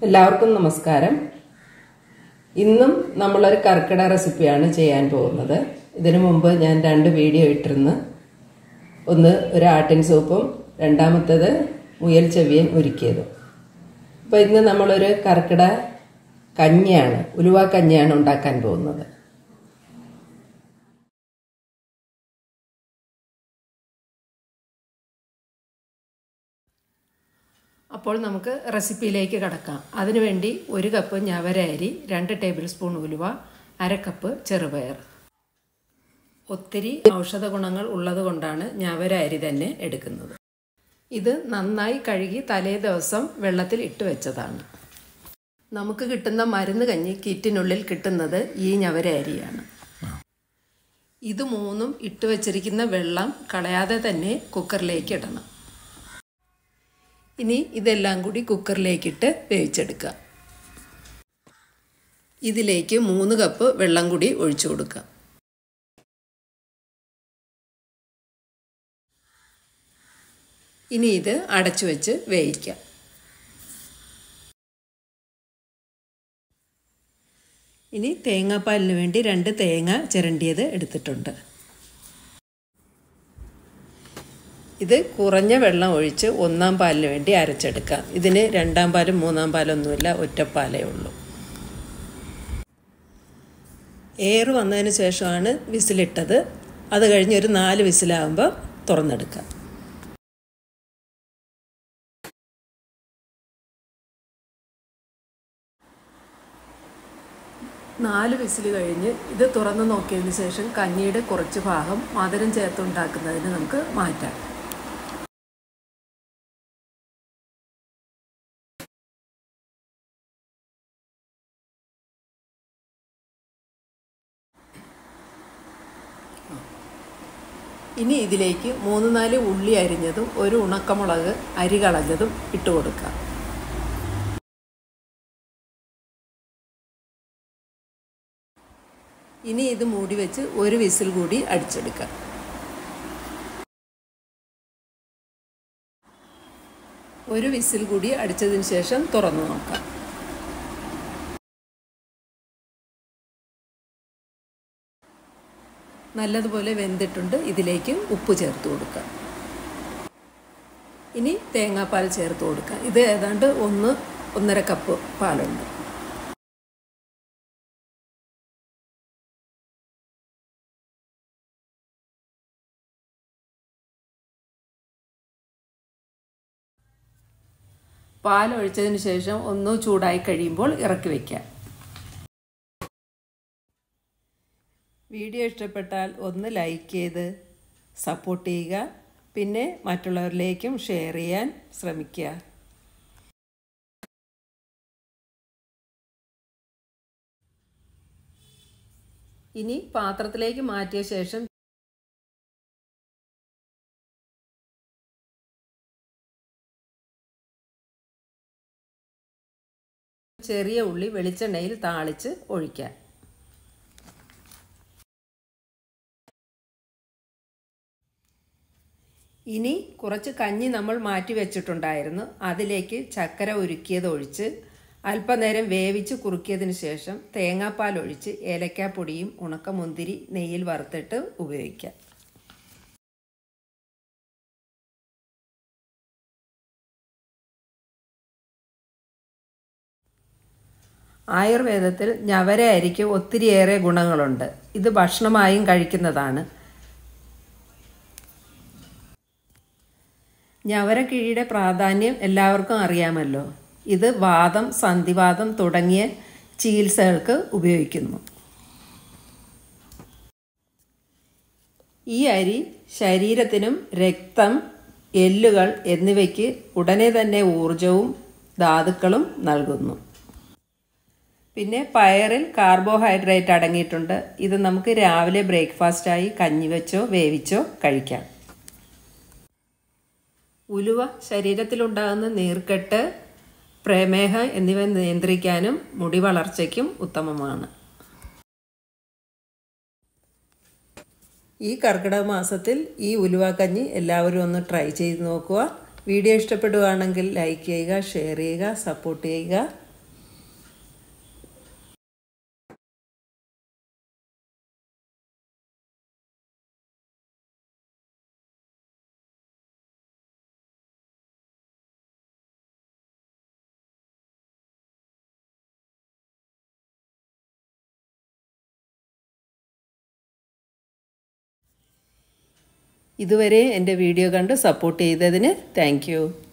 എല്ലാവർക്കും നമസ്കാരം ഇന്നും നമ്മളൊരു കർക്കിട റെസിപ്പിയാണ് ചെയ്യാൻ പോകുന്നത് ഇതിനു മുമ്പ് ഞാൻ രണ്ട് വീഡിയോ ഇട്ടിരുന്നു ഒന്ന് ഒരു ആട്ടിൻ സൂപ്പും രണ്ടാമത്തേത് മുയൽ ചെവിയൻ ഒരുക്കിയതും അപ്പോൾ ഇന്ന് നമ്മളൊരു കർക്കിട കഞ്ഞിയാണ് ഉലുവ കഞ്ഞിയാണ് ഉണ്ടാക്കാൻ പോകുന്നത് അപ്പോൾ നമുക്ക് റെസിപ്പിയിലേക്ക് കടക്കാം അതിനുവേണ്ടി ഒരു കപ്പ് ഞവര അരി രണ്ട് ടേബിൾ സ്പൂൺ ഉലുവ അര കപ്പ് ചെറുപയർ ഒത്തിരി ഔഷധ ഗുണങ്ങൾ ഉള്ളതുകൊണ്ടാണ് ഞവര അരി തന്നെ എടുക്കുന്നത് ഇത് നന്നായി കഴുകി തലേ ദിവസം വെള്ളത്തിൽ ഇട്ട് വെച്ചതാണ് നമുക്ക് കിട്ടുന്ന മരുന്ന് കഞ്ഞി കിറ്റിനുള്ളിൽ കിട്ടുന്നത് ഈ ഞവര അരിയാണ് ഇത് മൂന്നും ഇട്ട് വെച്ചിരിക്കുന്ന വെള്ളം കളയാതെ തന്നെ കുക്കറിലേക്ക് ഇടണം ഇനി ഇതെല്ലാം കൂടി കുക്കറിലേക്കിട്ട് വേവിച്ചെടുക്കുക ഇതിലേക്ക് മൂന്ന് കപ്പ് വെള്ളം കൂടി ഒഴിച്ചു കൊടുക്കുക ഇനി ഇത് അടച്ചു വെച്ച് വേവിക്കാം ഇനി തേങ്ങാപ്പാലിന് വേണ്ടി രണ്ട് തേങ്ങ ചിരണ്ടിയത് എടുത്തിട്ടുണ്ട് ഇത് കുറഞ്ഞ വെള്ളം ഒഴിച്ച് ഒന്നാം പാലിന് വേണ്ടി അരച്ചെടുക്കാം ഇതിന് രണ്ടാം പാലും മൂന്നാം പാലൊന്നുമില്ല ഒറ്റപ്പാലേ ഉള്ളൂ എയർ വന്നതിന് ശേഷമാണ് വിസിലിട്ടത് അത് കഴിഞ്ഞ് ഒരു നാല് വിസിലാകുമ്പോൾ തുറന്നെടുക്കാം നാല് വിസിൽ കഴിഞ്ഞ് ഇത് തുറന്ന് നോക്കിയതിന് ശേഷം കഞ്ഞിയുടെ കുറച്ച് ഭാഗം മധുരം ചേർത്തുണ്ടാക്കുന്നതിന് നമുക്ക് മാറ്റാം ഇനി ഇതിലേക്ക് മൂന്ന് നാല് ഉള്ളി അരിഞ്ഞതും ഒരു ഉണക്കമുളക് അരി കളഞ്ഞതും ഇട്ട് കൊടുക്കാം ഇനി ഇത് മൂടി വെച്ച് ഒരു വിസിൽ കൂടി അടിച്ചെടുക്കാം ഒരു വിസിൽ കൂടി അടിച്ചതിന് ശേഷം തുറന്നു നോക്കാം നല്ലതുപോലെ വെന്തിട്ടുണ്ട് ഇതിലേക്ക് ഉപ്പ് ചേർത്ത് കൊടുക്കാം ഇനി തേങ്ങാപ്പാൽ ചേർത്ത് കൊടുക്കാം ഇത് ഏതാണ്ട് ഒന്ന് ഒന്നര കപ്പ് പാലുണ്ട് പാൽ ഒഴിച്ചതിന് ശേഷം ഒന്ന് ചൂടായി കഴിയുമ്പോൾ ഇറക്കി വയ്ക്കാം വീഡിയോ ഇഷ്ടപ്പെട്ടാൽ ഒന്ന് ലൈക്ക് ചെയ്ത് സപ്പോർട്ട് ചെയ്യുക പിന്നെ മറ്റുള്ളവരിലേക്കും ഷെയർ ചെയ്യാൻ ശ്രമിക്കുക ഇനി പാത്രത്തിലേക്ക് മാറ്റിയ ശേഷം ചെറിയ ഉള്ളി വെളിച്ചെണ്ണയിൽ താളിച്ച് ഒഴിക്കാം ഇനി കുറച്ച് കഞ്ഞി നമ്മൾ മാറ്റി വെച്ചിട്ടുണ്ടായിരുന്നു അതിലേക്ക് ചക്കര ഉരുക്കിയത് ഒഴിച്ച് അല്പനേരം വേവിച്ച് കുറുക്കിയതിന് ശേഷം തേങ്ങാപ്പാൽ ഒഴിച്ച് ഏലക്കാപ്പൊടിയും ഉണക്കമുന്തിരി നെയ്യിൽ വറുത്തിട്ട് ഉപയോഗിക്കാം ആയുർവേദത്തിൽ ഞവര അരിക്ക് ഒത്തിരിയേറെ ഗുണങ്ങളുണ്ട് ഇത് ഭക്ഷണമായും കഴിക്കുന്നതാണ് ഞവരക്കിഴിയുടെ പ്രാധാന്യം എല്ലാവർക്കും അറിയാമല്ലോ ഇത് വാദം സന്ധിവാദം തുടങ്ങിയ ചികിത്സകൾക്ക് ഉപയോഗിക്കുന്നു ഈ അരി ശരീരത്തിനും രക്തം എല്ലുകൾ എന്നിവയ്ക്ക് ഉടനെ തന്നെ ഊർജവും ധാതുക്കളും നൽകുന്നു പിന്നെ പയറിൽ കാർബോഹൈഡ്രേറ്റ് അടങ്ങിയിട്ടുണ്ട് ഇത് നമുക്ക് രാവിലെ ബ്രേക്ക്ഫാസ്റ്റായി കഞ്ഞി വെച്ചോ വേവിച്ചോ കഴിക്കാം ഉലുവ ശരീരത്തിലുണ്ടാകുന്ന നീർക്കെട്ട് പ്രമേഹം എന്നിവ നിയന്ത്രിക്കാനും മുടി വളർച്ചയ്ക്കും ഉത്തമമാണ് ഈ കർക്കിടക മാസത്തിൽ ഈ ഉലുവാക്കഞ്ഞി എല്ലാവരും ഒന്ന് ട്രൈ ചെയ്ത് നോക്കുക വീഡിയോ ഇഷ്ടപ്പെടുകയാണെങ്കിൽ ലൈക്ക് ചെയ്യുക ഷെയർ ചെയ്യുക സപ്പോർട്ട് ചെയ്യുക ഇതുവരെ എൻ്റെ വീഡിയോ കണ്ട് സപ്പോർട്ട് ചെയ്തതിന് താങ്ക്